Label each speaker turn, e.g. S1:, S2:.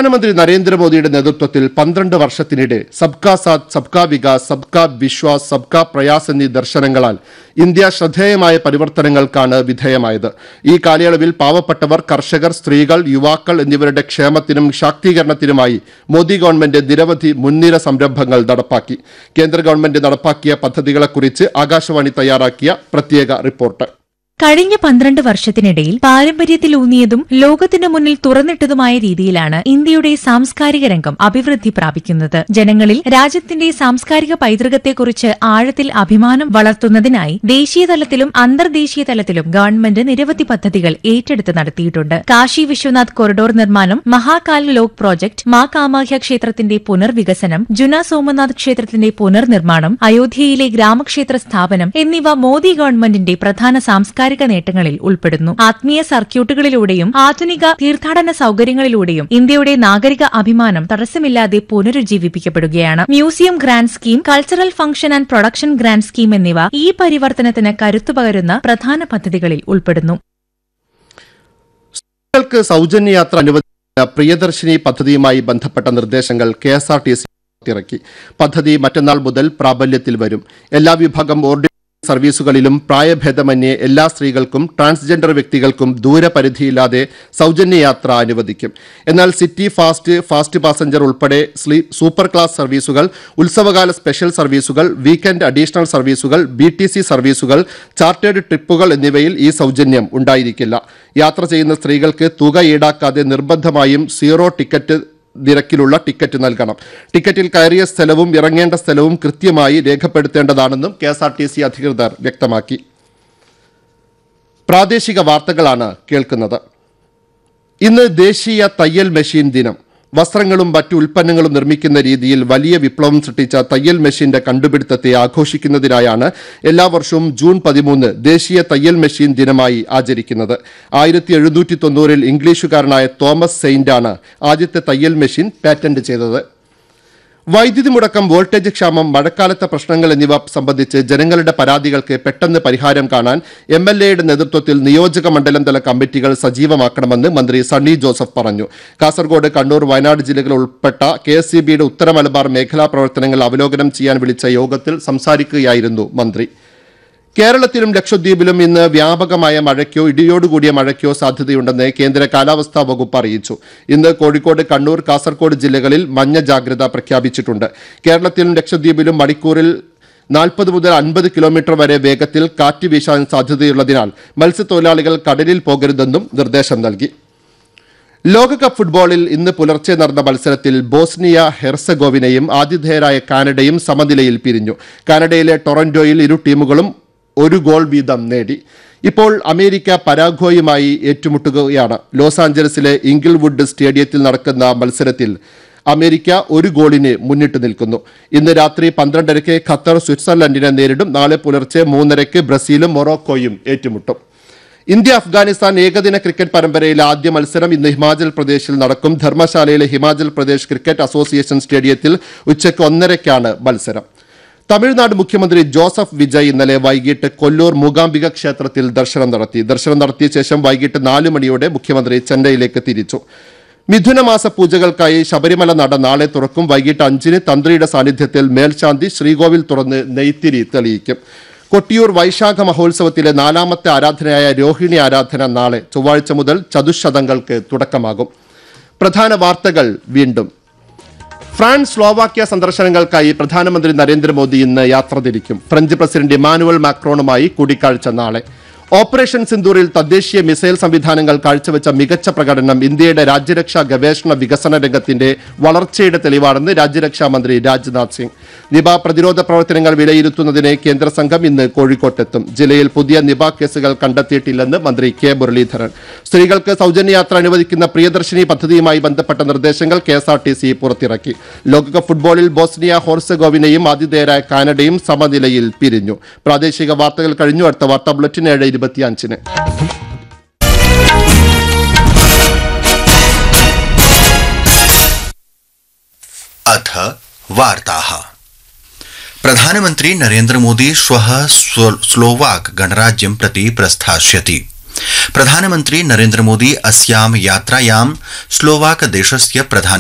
S1: പ്രധാനമന്ത്രി നരേന്ദ്രമോദിയുടെ നേതൃത്വത്തിൽ പന്ത്രണ്ട് വർഷത്തിനിടെ സബ്കാ സാത്ത് സബ്കാ വികാസ് സബ്കാ വിശ്വാസ് സബ്കാ പ്രയാസ് എന്നീ ദർശനങ്ങളാൽ ഇന്ത്യ ശ്രദ്ധേയമായ പരിവർത്തനങ്ങൾക്കാണ് വിധേയമായത് ഈ കാലയളവിൽ പാവപ്പെട്ടവർ കർഷകർ സ്ത്രീകൾ യുവാക്കൾ എന്നിവരുടെ ക്ഷേമത്തിനും ശാക്തീകരണത്തിനുമായി മോദി ഗവൺമെന്റ് നിരവധി മുൻനിര സംരംഭങ്ങൾ നടപ്പാക്കി കേന്ദ്ര ഗവൺമെന്റ് നടപ്പാക്കിയ പദ്ധതികളെക്കുറിച്ച് ആകാശവാണി തയ്യാറാക്കിയ പ്രത്യേക റിപ്പോർട്ട്
S2: കഴിഞ്ഞ പന്ത്രണ്ട് വർഷത്തിനിടയിൽ പാരമ്പര്യത്തിലൂന്നിയതും ലോകത്തിന് മുന്നിൽ തുറന്നിട്ടതുമായ രീതിയിലാണ് ഇന്ത്യയുടെ സാംസ്കാരിക രംഗം അഭിവൃദ്ധി പ്രാപിക്കുന്നത് ജനങ്ങളിൽ രാജ്യത്തിന്റെ സാംസ്കാരിക പൈതൃകത്തെക്കുറിച്ച് ആഴത്തിൽ അഭിമാനം വളർത്തുന്നതിനായി ദേശീയ തലത്തിലും അന്തർദേശീയ തലത്തിലും ഗവൺമെന്റ് നിരവധി പദ്ധതികൾ ഏറ്റെടുത്ത് നടത്തിയിട്ടുണ്ട് കാശി വിശ്വനാഥ് കൊറിഡോർ നിർമ്മാണം മഹാകാൽ ലോക് പ്രോജക്ട് മാ കാമാഖ്യ ക്ഷേത്രത്തിന്റെ പുനർവികസനം ജുന സോമനാഥ് ക്ഷേത്രത്തിന്റെ പുനർനിർമ്മാണം അയോധ്യയിലെ ഗ്രാമക്ഷേത്ര സ്ഥാപനം എന്നിവ മോദി ഗവൺമെന്റിന്റെ പ്രധാന സാംസ്കാരിക നേട്ടങ്ങളിൽ ഉൾപ്പെടുന്നു ആത്മീയ സർക്യൂട്ടുകളിലൂടെയും ആധുനിക തീർത്ഥാടന സൌകര്യങ്ങളിലൂടെയും ഇന്ത്യയുടെ നാഗരിക അഭിമാനം തടസ്സമില്ലാതെ പുനരുജ്ജീവിപ്പിക്കപ്പെടുകയാണ് museum grant scheme cultural function and production grant scheme എന്നിവ ഈ പരിവർത്തനത്തിന് കരുത്തു പകരുന്ന പ്രധാന പദ്ധതികളിൽ ഉൾപ്പെടുന്നു
S1: സ്ത്രീകൾക്ക് സൗജന്യ യാത്ര അനുവദിക്കുന്ന പ്രിയദർശിനി പദ്ധതിയുമായി ബന്ധപ്പെട്ട നിർദ്ദേശങ്ങൾ K S R T C ഇറക്കി പദ്ധതി മറ്റന്നാൾ മുതൽ പ്രാബല്യത്തിൽ വരും എല്ലാ വിഭാഗം ഓർഡിനറി സർവീസുകളിലും പ്രായഭേദമന്യേ എല്ലാ സ്ത്രീകൾക്കും ട്രാൻസ്ജെൻഡർ വ്യക്തികൾക്കും ദൂരപരിധിയില്ലാതെ സൗജന്യ യാത്ര അനുവദിക്കും എന്നാൽ സിറ്റി ഫാസ്റ്റ് ഫാസ്റ്റ് പാസഞ്ചർ ഉൾപ്പെടെ സ്ലീ- സൂപ്പർ ക്ലാസ് സർവീസുകൾ ഉത്സവകാല സ്പെഷ്യൽ സർവീസുകൾ വീക്കെൻഡ് അഡീഷണൽ സർവീസുകൾ ബി ടി സി സർവീസുകൾ ചാർട്ടേഡ് ട്രിപ്പുകൾ എന്നിവയിൽ ഈ സൗജന്യം ഉണ്ടായിരിക്കില്ല യാത്ര ചെയ്യുന്ന സ്ത്രീകൾക്ക് തുക ഈടാക്കാതെ നിർബന്ധമായും സീറോ ടിക്കറ്റ് നിരക്കിലുള്ള ടിക്കറ്റ് നൽകണം ടിക്കറ്റിൽ കയറിയ സ്ഥലവും ഇറങ്ങേണ്ട സ്ഥലവും കൃത്യമായി രേഖപ്പെടുത്തേണ്ടതാണെന്നും K S R T C അധികൃതർ വ്യക്തമാക്കി പ്രാദേശിക വാർത്തകളാണ് കേൾക്കുന്നത് ഇന്ന് ദേശീയ തയ്യൽ മെഷീൻ ദിനം വസ്ത്രങ്ങളും മറ്റു ഉൽപ്പന്നങ്ങളും നിർമ്മിക്കുന്ന രീതിയിൽ വലിയ വിപ്ലവം സൃഷ്ടിച്ച തയ്യൽ മെഷീന്റെ കണ്ടുപിടുത്തത്തെ ആഘോഷിക്കുന്നതിനായാണ് എല്ലാ വർഷവും ജൂൺ പതിമൂന്ന് ദേശീയ തയ്യൽ മെഷീൻ ദിനമായി ആചരിക്കുന്നത് ആയിരത്തി എഴുന്നൂറ്റി തൊണ്ണൂറിൽ ഇംഗ്ലീഷുകാരനായ തോമസ് സെയിന്റാണ് ആദ്യത്തെ തയ്യൽ മെഷീൻ പാറ്റന്റ് ചെയ്തത് വൈദ്യുതി മുടക്കം വോൾട്ടേജ് ക്ഷാമം മഴക്കാലത്തെ പ്രശ്നങ്ങൾ എന്നിവ സംബന്ധിച്ച് ജനങ്ങളുടെ പരാതികൾക്ക് പെട്ടെന്ന് പരിഹാരം കാണാൻ എം എൽ എയുടെ നേതൃത്വത്തിൽ നിയോജക മണ്ഡലം തല കമ്മിറ്റികൾ സജീവമാക്കണമെന്ന് മന്ത്രി സണ്ണി ജോസഫ് പറഞ്ഞു കാസർഗോഡ് കണ്ണൂർ വയനാട് ജില്ലകൾ ഉൾപ്പെട്ട കെ എസ് സി ബിയുടെ ഉത്തര മലബാർ മേഖലാ പ്രവർത്തനങ്ങൾ അവലോകനം ചെയ്യാൻ വിളിച്ച യോഗത്തിൽ സംസാരിക്കുകയായിരുന്നു മന്ത്രി കേരളത്തിലും ലക്ഷദ്വീപിലും ഇന്ന് വ്യാപകമായ മഴയ്ക്കോ ഇടിയോടുകൂടിയ മഴയ്ക്കോ സാധ്യതയുണ്ടെന്ന് കേന്ദ്ര കാലാവസ്ഥാ വകുപ്പ് അറിയിച്ചു ഇന്ന് കോഴിക്കോട് കണ്ണൂർ കാസർഗോഡ് ജില്ലകളിൽ മഞ്ഞ ജാഗ്രത പ്രഖ്യാപിച്ചിട്ടുണ്ട് കേരളത്തിലും ലക്ഷദ്വീപിലും മണിക്കൂറിൽ നാൽപ്പത് മുതൽ അൻപത് കിലോമീറ്റർ വരെ വേഗത്തിൽ കാറ്റ് വീശാൻ സാധ്യതയുള്ളതിനാൽ മത്സ്യത്തൊഴിലാളികൾ കടലിൽ പോകരുതെന്നും നിർദ്ദേശം നൽകി ലോകകപ്പ് ഫുട്ബോളിൽ ഇന്ന് പുലർച്ചെ നടന്ന മത്സരത്തിൽ ബോസ്നിയ ഹെർസഗോവിനയും ആതിഥേയരായ കാനഡയും സമനിലയിൽ പിരിഞ്ഞു കാനഡയിലെ ടൊറന്റോയിൽ ഇരു ടീമുകളും ഒരു ഗോൾ വീതം നേടി ഇപ്പോൾ അമേരിക്ക പരാഗ്വയുമായി ഏറ്റുമുട്ടുകയാണ് ലോസ് ആഞ്ചലസിലെ ഇംഗിൾവുഡ് സ്റ്റേഡിയത്തിൽ നടക്കുന്ന മത്സരത്തിൽ അമേരിക്ക ഒരു ഗോളിന് മുന്നിട്ട് നിൽക്കുന്നു ഇന്ന് രാത്രി പന്ത്രണ്ടരയ്ക്ക് ഖത്തർ സ്വിറ്റ്സർലൻഡിനെ നേരിടും നാളെ പുലർച്ചെ മൂന്നരയ്ക്ക് ബ്രസീലും മൊറോക്കോയും ഏറ്റുമുട്ടും ഇന്ത്യ അഫ്ഗാനിസ്ഥാൻ ഏകദിന ക്രിക്കറ്റ് പരമ്പരയിലെ ആദ്യ മത്സരം ഇന്ന് ഹിമാചൽ പ്രദേശിൽ നടക്കും ധർമ്മശാലയിലെ ഹിമാചൽ പ്രദേശ് ക്രിക്കറ്റ് അസോസിയേഷൻ സ്റ്റേഡിയത്തിൽ ഉച്ചയ്ക്ക് ഒന്നരയ്ക്കാണ് മത്സരം തമിഴ്നാട് മുഖ്യമന്ത്രി ജോസഫ് വിജയ് ഇന്നലെ വൈകിട്ട് കൊല്ലൂർ മൂകാംബിക ക്ഷേത്രത്തിൽ ദർശനം നടത്തി ദർശനം നടത്തിയ ശേഷം വൈകിട്ട് നാല് മണിയോടെ മുഖ്യമന്ത്രി ചെന്നൈയിലേക്ക് തിരിച്ചു മിഥുനമാസ പൂജകൾക്കായി ശബരിമല നട നാളെ തുറക്കും വൈകിട്ട് അഞ്ചിന് തന്ത്രിയുടെ സാന്നിധ്യത്തിൽ മേൽശാന്തി ശ്രീകോവിൽ തുറന്ന് നെയ്ത്തിരി തെളിയിക്കും കൊട്ടിയൂർ വൈശാഖ മഹോത്സവത്തിലെ നാലാമത്തെ ആരാധനയായ രോഹിണി ആരാധന നാളെ ചൊവ്വാഴ്ച മുതൽ ചതുശതങ്ങൾക്ക് തുടക്കമാകും പ്രധാന വാർത്തകൾ വീണ്ടും ഫ്രാൻസ് സ്ലോവാക്യ സന്ദർശനങ്ങൾക്കായി പ്രധാനമന്ത്രി നരേന്ദ്രമോദി ഇന്ന് യാത്ര തിരിക്കും ഫ്രഞ്ച് പ്രസിഡന്റ് ഇമാനുവൽ മാക്രോണുമായി കൂടിക്കാഴ്ച നാളെ ഓപ്പറേഷൻ സിന്ദൂറിൽ തദ്ദേശീയ മിസൈൽ സംവിധാനങ്ങൾ കാഴ്ചവെച്ച മികച്ച പ്രകടനം ഇന്ത്യയുടെ രാജ്യരക്ഷാ ഗവേഷണ വികസന രംഗത്തിന്റെ വളർച്ചയുടെ തെളിവാണെന്ന് രാജ്യരക്ഷാ മന്ത്രി രാജ്നാഥ് സിംഗ് നിപ പ്രതിരോധ പ്രവർത്തനങ്ങൾ വിലയിരുത്തുന്നതിന് കേന്ദ്ര സംഘം ഇന്ന് കോഴിക്കോട്ടെത്തും ജില്ലയിൽ പുതിയ നിപ കേസുകൾ കണ്ടെത്തിയിട്ടില്ലെന്ന് മന്ത്രി കെ മുരളീധരൻ സ്ത്രീകൾക്ക് സൗജന്യ യാത്ര അനുവദിക്കുന്ന പ്രിയദർശിനി പദ്ധതിയുമായി ബന്ധപ്പെട്ട നിർദ്ദേശങ്ങൾ K S R T C പുറത്തിറക്കി ലോകകപ്പ് ഫുട്ബോളിൽ ബോസ്നിയ ഹോർസഗോവിനയും ആതിഥേയരായ കാനഡയും സമനിലയിൽ പിരിഞ്ഞു പ്രാദേശിക വാർത്തകൾ കഴിഞ്ഞു അടുത്ത വാർത്താ ബുള്ളറ്റിൻ ഏഴ് ഇരുപത്തിയഞ്ചിന്
S3: अथ वार्ताः प्रधानमन्त्री नरेन्द्रमोदी श्वः स्लो- स्लोवाक गणराज्यं प्रति प्रस्थास्यति प्रधानमन्त्री नरेन्द्रमोदी अस्यां यात्रायां स्लोवाक देशस्य प्रधान